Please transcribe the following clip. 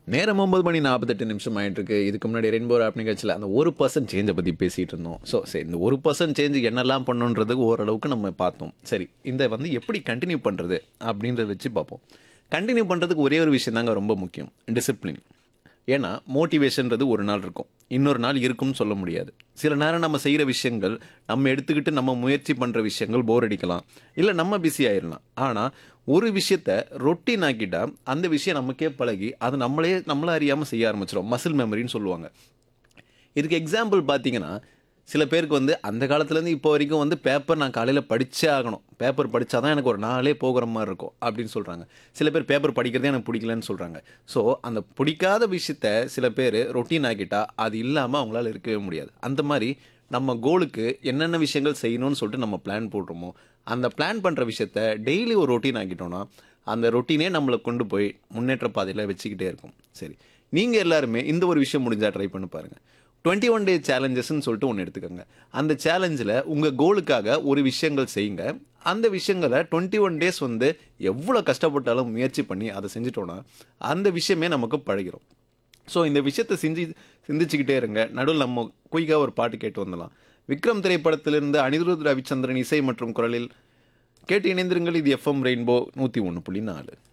நேரம் ஒன்பது மணி நாற்பத்தெட்டு நிமிஷம் ஆயிட்டு இருக்கு இதுக்கு முன்னாடி ரெயின்போ ஆப் நிகழ்ச்சியில் அந்த ஒரு பர்சன்ட் சேஞ்சை பற்றி பேசிகிட்டு இருந்தோம் ஸோ சரி இந்த ஒரு பர்சன்ட் சேஞ்ச் என்னெல்லாம் பண்ணுன்றதுக்கு ஓரளவுக்கு நம்ம பார்த்தோம் சரி இந்த வந்து எப்படி கண்டினியூ பண்ணுறது அப்படின்றத வச்சு பார்ப்போம் கண்டினியூ பண்ணுறதுக்கு ஒரே ஒரு விஷயம் தாங்க ரொம்ப முக்கியம் டிசிப்ளின் ஏன்னா மோட்டிவேஷன்றது ஒரு நாள் இருக்கும் இன்னொரு நாள் இருக்கும்னு சொல்ல முடியாது சில நேரம் நம்ம செய்கிற விஷயங்கள் நம்ம எடுத்துக்கிட்டு நம்ம முயற்சி பண்ணுற விஷயங்கள் போர் அடிக்கலாம் இல்லை நம்ம பிஸி ஆயிடலாம் ஆனால் ஒரு விஷயத்த ரொட்டீன் ஆக்கிட்டா அந்த விஷயம் நமக்கே பழகி அது நம்மளே நம்மள அறியாமல் செய்ய ஆரம்பிச்சிடும் மசில் மெமரின்னு சொல்லுவாங்க இதுக்கு எக்ஸாம்பிள் பார்த்தீங்கன்னா சில பேருக்கு வந்து அந்த காலத்துலேருந்து இப்போ வரைக்கும் வந்து பேப்பர் நான் காலையில் படிச்சே ஆகணும் பேப்பர் படித்தா தான் எனக்கு ஒரு நாளே போகிற மாதிரி இருக்கும் அப்படின்னு சொல்கிறாங்க சில பேர் பேப்பர் படிக்கிறதே எனக்கு பிடிக்கலன்னு சொல்கிறாங்க ஸோ அந்த பிடிக்காத விஷயத்த சில பேர் ரொட்டீன் ஆக்கிட்டா அது இல்லாமல் அவங்களால இருக்கவே முடியாது அந்த மாதிரி நம்ம கோலுக்கு என்னென்ன விஷயங்கள் செய்யணும்னு சொல்லிட்டு நம்ம பிளான் போடுறோமோ அந்த பிளான் பண்ணுற விஷயத்த டெய்லி ஒரு ரொட்டீன் ஆக்கிட்டோம்னா அந்த ரொட்டீனே நம்மளை கொண்டு போய் முன்னேற்ற பாதையில் வச்சுக்கிட்டே இருக்கும் சரி நீங்கள் எல்லாருமே இந்த ஒரு விஷயம் முடிஞ்சால் ட்ரை பண்ணி பாருங்கள் டுவெண்ட்டி ஒன் டே சேலஞ்சஸ்ன்னு சொல்லிட்டு ஒன்று எடுத்துக்கோங்க அந்த சேலஞ்சில் உங்கள் கோலுக்காக ஒரு விஷயங்கள் செய்யுங்க அந்த விஷயங்களை டுவெண்ட்டி ஒன் டேஸ் வந்து எவ்வளோ கஷ்டப்பட்டாலும் முயற்சி பண்ணி அதை செஞ்சுட்டோன்னா அந்த விஷயமே நமக்கு பழகிரும் ஸோ இந்த விஷயத்தை செஞ்சு சிந்திச்சுக்கிட்டே இருங்க நடுவில் நம்ம குயிக்காக ஒரு பாட்டு கேட்டு வந்துடலாம் விக்ரம் திரைப்படத்திலிருந்து அனிருத் ரவிச்சந்திரன் இசை மற்றும் குரலில் கேட்டு இணைந்திருங்கள் இது எஃப்எம் ரெயின்போ நூற்றி ஒன்று புள்ளி நாலு